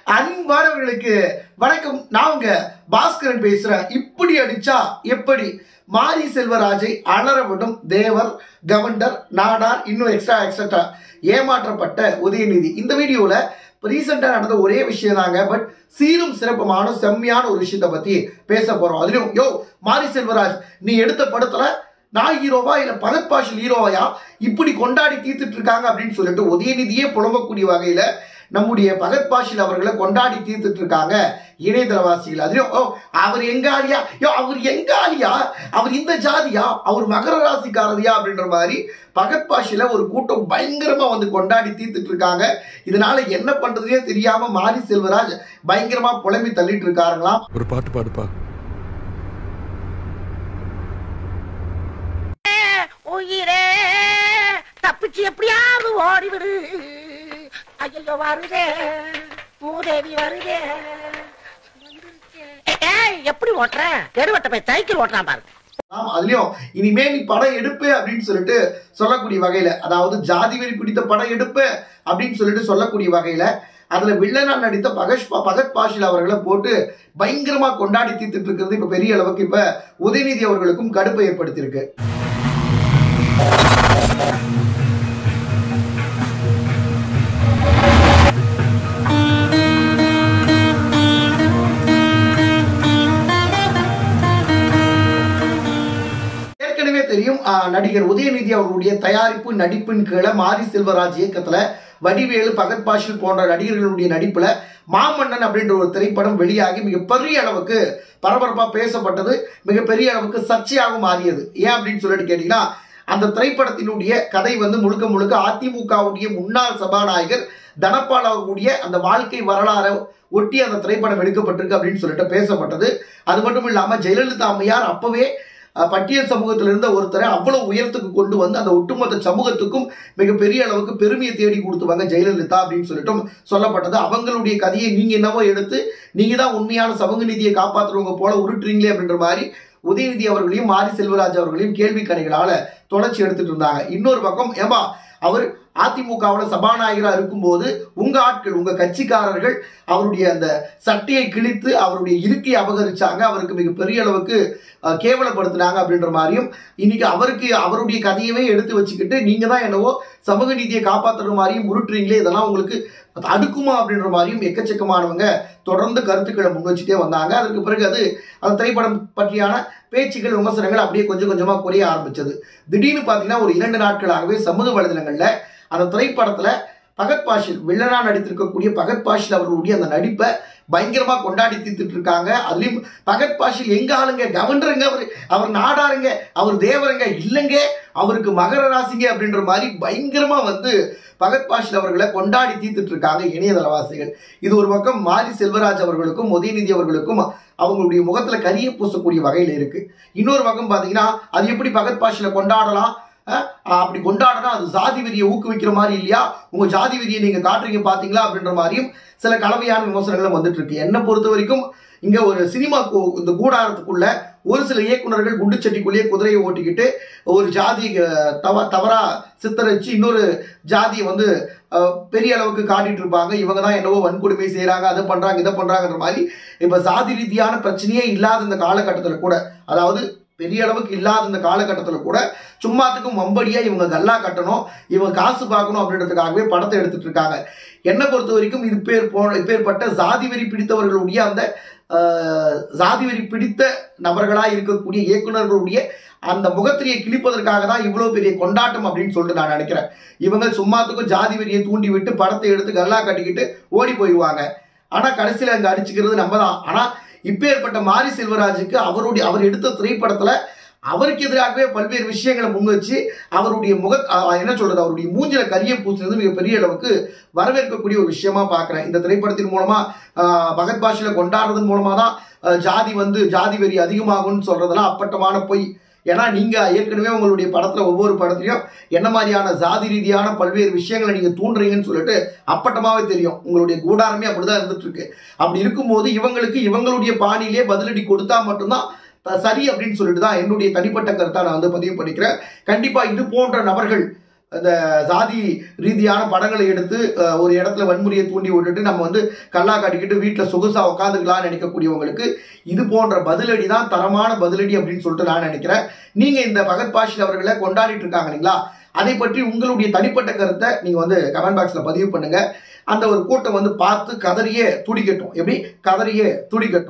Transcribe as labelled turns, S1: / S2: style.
S1: அன்பானவர்களுக்கு வணக்கம் நான் உங்க பாஸ்கரன் பேசுறேன் இப்படி அடிச்சா எப்படி மாரி செல்வராஜை அலற விடும் தேவர் கவர்னர் நாடார் இன்னும் எக்ஸ்ட்ரா எக்ஸட்ரா ஏமாற்றப்பட்ட உதயநிதி இந்த வீடியோல ரீசெண்டாக நடந்த ஒரே விஷயம் தாங்க பட் சீரும் சிறப்புமான செம்மையான ஒரு விஷயத்தை பத்தி பேச போறோம் அதுலயும் யோ மாரி செல்வராஜ் நீ எடுத்த படத்துல நான் ஹீரோவா இல்ல பகத் பாஷல் ஹீரோவையா இப்படி கொண்டாடி தீர்த்துட்டு இருக்காங்க அப்படின்னு சொல்லிட்டு உதயநிதியே புலம்பக்கூடிய வகையில நம்முடைய பகத் பாஷில் அவர்களை கொண்டாடி தீர்த்துட்டு இருக்காங்க இணையதளவாசிகள் அதுலயும் ஓ அவர் எங்க ஆளியா யோ அவர் எங்க ஆளியா அவர் இந்த ஜாதியா அவர் மகர ராசிக்காரதியா அப்படின்ற மாதிரி பகத் பாஷில ஒரு கூட்டம் பயங்கரமா வந்து கொண்டாடி தீர்த்துட்டு இருக்காங்க இதனால என்ன பண்றதுனே தெரியாம மாரி செல்வராஜ் பயங்கரமா புலம்பி தள்ளிட்டு இருக்காருங்களாம்
S2: ஒரு பாட்டு பாடுப்பா
S3: உயிரே தப்பிச்சு எப்படியாவது ஓடிவிடு ஐயோ வருதே மூதேவி வருதே ஏய் எப்படி ஓட்டுற தெருவட்ட போய் சைக்கிள் ஓட்டுறான் பாரு
S1: ஆமா அதுலயும் இனிமே நீ படம் எடுப்பு அப்படின்னு சொல்லிட்டு சொல்லக்கூடிய வகையில அதாவது ஜாதி வெறி பிடித்த படம் எடுப்பு அப்படின்னு சொல்லிட்டு சொல்லக்கூடிய வகையில அதுல வில்லனா நடித்த பகஷ் பகத் பாஷில் அவர்களை போட்டு பயங்கரமா கொண்டாடி தீர்த்துட்டு இருக்கிறது இப்ப பெரிய அளவுக்கு இப்ப உதயநிதி அவர்களுக்கும் கடுப்பை ஏற்படுத்தியிருக்கு ஏற்கனவே தெரியும் ஆஹ், நடிகர் உதயநிதி அவர்களுடைய தயாரிப்பு நடிப்பின் கீழே மாரி செல்வராஜ் இயக்கத்துல வடிவேலு பகத் பாஷில் போன்ற நடிகர்களுடைய நடிப்புல மாமன்னன் அப்படின்ற ஒரு திரைப்படம் வெளியாகி மிகப்பெரிய அளவுக்கு பரபரப்பா பேசப்பட்டது மிகப்பெரிய அளவுக்கு சர்ச்சையாக மாறியது ஏன் அப்படின்னு சொல்லிட்டு கேட்டீங்கன்னா அந்த திரைப்படத்தினுடைய கதை வந்து முழுக்க முழுக்க அதிமுகவுடைய முன்னாள் சபாநாயகர் தனபால் அவர்களுடைய அந்த வாழ்க்கை வரலாறை ஒட்டி அந்த திரைப்படம் எடுக்கப்பட்டிருக்கு அப்படின்னு சொல்லிட்டு பேசப்பட்டது அது மட்டும் இல்லாம ஜெயலலிதா அம்மையார் அப்பவே அஹ், பட்டியல் சமூகத்தில் இருந்த ஒருத்தரை அவ்வளவு உயரத்துக்கு கொண்டு வந்து அந்த ஒட்டுமொத்த சமூகத்துக்கும் மிகப்பெரிய அளவுக்கு பெருமையை தேடி கொடுத்துவாங்க ஜெயலலிதா அப்படின்னு சொல்லிட்டும் சொல்லப்பட்டது அவங்களுடைய கதையை நீங்க என்னவோ எடுத்து நீங்க தான் உண்மையான சமூக நீதியை காப்பாற்றுறவங்க போல உருட்டுறீங்களே அப்படின்ற மாதிரி உதயநிதி அவர்களையும் மாரி செல்வராஜ் அவர்களையும் கேள்வி கணைகளால தொடர்ச்சி எடுத்துட்டு இருந்தாங்க இன்னொரு பக்கம் ஏம்பா அவர் அதிமுகவில் சபாநாயகராக இருக்கும்போது உங்க ஆட்கள் உங்க கட்சிக்காரர்கள் அவருடைய அந்த சட்டையை கிழித்து அவருடைய இருக்கையை அபகரிச்சாங்க அவருக்கு மிகப்பெரிய அளவுக்கு அஹ், கேவலப்படுத்தினாங்க அப்படின்ற மாதிரியும் இன்னைக்கு அவருக்கு அவருடைய கதையவே எடுத்து வச்சுக்கிட்டு நீங்க தான் என்னவோ சமூக நீதியை காப்பாற்றுற மாதிரியும் உருட்டுறீங்களே இதெல்லாம் உங்களுக்கு அடுக்குமா அப்படின்ற மாதிரியும் எக்கச்சக்கமானவங்க தொடர்ந்து கருத்துக்களை முன் வச்சுட்டே வந்தாங்க அதற்கு பிறகு அது அந்த திரைப்படம் பற்றியான பேச்சுகள் விமர்சனங்கள் அப்படியே கொஞ்சம் கொஞ்சமா குறைய ஆரம்பிச்சது திடீர்னு பார்த்தீங்கன்னா ஒரு இரண்டு நாட்களாகவே சமூக வலைதளங்கள்ல அந்த திரைப்படத்துல பகத் பாஷில் வில்லனா நடித்திருக்கக்கூடிய பகத் பாஷில் அவர்களுடைய அந்த நடிப்பை பயங்கரமா கொண்டாடி தீர்த்துட்டு இருக்காங்க அதுலயும் பகத் பாஷில் எங்க ஆளுங்க கவர்னருங்க அவர் அவர் நாடாருங்க அவர் தேவருங்க இல்லைங்க அவருக்கு மகர ராசிங்க அப்படின்ற மாதிரி பயங்கரமா வந்து பகத் பாஷில் அவர்களை கொண்டாடி தீர்த்துட்டு இருக்காங்க இணையதளவாசிகள் இது ஒரு பக்கம் மாரி செல்வராஜ் அவர்களுக்கும் உதயநிதி அவர்களுக்கும் அவங்களுடைய முகத்துல கரிய பூசக்கூடிய வகையில் இருக்கு இன்னொரு பக்கம் பாத்தீங்கன்னா அது எப்படி பகத் பாஷில கொண்டாடலாம் அஹ், அப்படி கொண்டாடினா அது ஜாதி வெறியை ஊக்குவிக்கிற மாதிரி இல்லையா உங்க ஜாதி வெறியை நீங்க காட்டுறீங்க பாத்தீங்களா அப்படின்ற மாதிரியும் சில கலவையான விமர்சனங்களும் வந்துட்டு இருக்கு என்னை பொறுத்த வரைக்கும் இங்க ஒரு சினிமா கூ- இந்த கூடாரத்துக்குள்ள ஒரு சில இயக்குனர்கள் குண்டுச்சட்டிக்குள்ளேயே குதிரையை ஓட்டிக்கிட்டு ஒரு ஜாதி அஹ், தவ தவறா சித்தரிச்சு இன்னொரு ஜாதியை வந்து அஹ், பெரிய அளவுக்கு காட்டிட்டு இருப்பாங்க இவங்க தான் என்னவோ வன்கொடுமை செய்றாங்க அதை பண்றாங்க இதை பண்றாங்கன்ற மாதிரி இப்ப சாதி ரீதியான பிரச்சனையே இல்லாத இந்த காலகட்டத்தில் கூட அதாவது பெரிய அளவுக்கு இல்லாத இந்த காலகட்டத்தில் கூட சும்மாத்துக்கும் வம்படியா இவங்க கல்லா கட்டணும் இவங்க காசு பார்க்கணும் அப்படின்றதுக்காகவே படத்தை எடுத்துட்டு இருக்காங்க என்னை பொறுத்த வரைக்கும் இது பேர் போ இப்பேற்பட்ட சாதி வெறி பிடித்தவர்களுடைய அந்த ஆஹ், சாதி வெறி பிடித்த நபர்களாக இருக்கக்கூடிய இயக்குனர்களுடைய அந்த முகத்திரியை கிழிப்பதற்காக தான் இவ்வளோ பெரிய கொண்டாட்டம் அப்படின்னு சொல்லிட்டு நான் நினைக்கிறேன் இவங்க சும்மாத்துக்கும் ஜாதி வெறியை தூண்டி விட்டு படத்தை எடுத்து கல்லா கட்டிக்கிட்டு ஓடி போயிடுவாங்க ஆனால் கடைசியில் அங்கே அடிச்சுக்கிறது நம்ம தான் ஆனால் இப்பேற்பட்ட மாரி செல்வராஜுக்கு அவருடைய அவர் எடுத்த திரைப்படத்தில் அவருக்கு எதிராகவே பல்வேறு விஷயங்களை முன் வச்சு அவருடைய முக அஹ் என்ன சொல்றது அவருடைய மூஞ்சில கரிய பூசுறது மிகப்பெரிய அளவுக்கு வரவேற்கக்கூடிய ஒரு விஷயமா பார்க்குறேன் இந்த திரைப்படத்தின் மூலமா ஆஹ், பகத் பாஷில கொண்டாடுறதன் மூலமா தான் ஆஹ், ஜாதி வந்து ஜாதி வெறி அதிகமாகும்னு சொல்றதெல்லாம் அப்பட்டமான பொய் ஏன்னா நீங்க ஏற்கனவே உங்களுடைய படத்துல ஒவ்வொரு படத்துலயும் என்ன மாதிரியான ஜாதி ரீதியான பல்வேறு விஷயங்களை நீங்க தூண்டுறீங்கன்னு சொல்லிட்டு அப்பட்டமாவே தெரியும் உங்களுடைய கூடாரமே அப்படிதான் இருந்துட்டு இருக்கு அப்படி இருக்கும்போது இவங்களுக்கு இவங்களுடைய பாணியிலே பதிலடி கொடுத்தா மட்டும்தான் த- சரி அப்படின்னு சொல்லிட்டு தான் என்னுடைய தனிப்பட்ட கருத்தா நான் வந்து பதிவு பண்ணிக்கிறேன் கண்டிப்பா இது போன்ற நபர்கள் இந்த சாதி ரீதியான படங்களை எடுத்து அஹ், ஒரு இடத்துல வன்முறையை தூண்டி விட்டுட்டு நம்ம வந்து கல்லா காட்டிக்கிட்டு வீட்டில் சொகுசா உட்காந்துக்கலாம்னு நினைக்கக்கூடியவங்களுக்கு இது போன்ற பதிலடி தான் தரமான பதிலடி அப்படின்னு சொல்லிட்டு நான் நினைக்கிறேன் நீங்க இந்த பகத் பாஷில் அவர்களை கொண்டாடிட்டு இருக்காங்க இல்லைங்களா அதை பற்றி உங்களுடைய தனிப்பட்ட கருத்தை நீங்க வந்து கமெண்ட் பாக்ஸ்ல பதிவு பண்ணுங்க அந்த ஒரு கூட்டம் வந்து பார்த்து கதறியே துடிக்கட்டும் எப்படி கதறியே துடிக்கட்டும்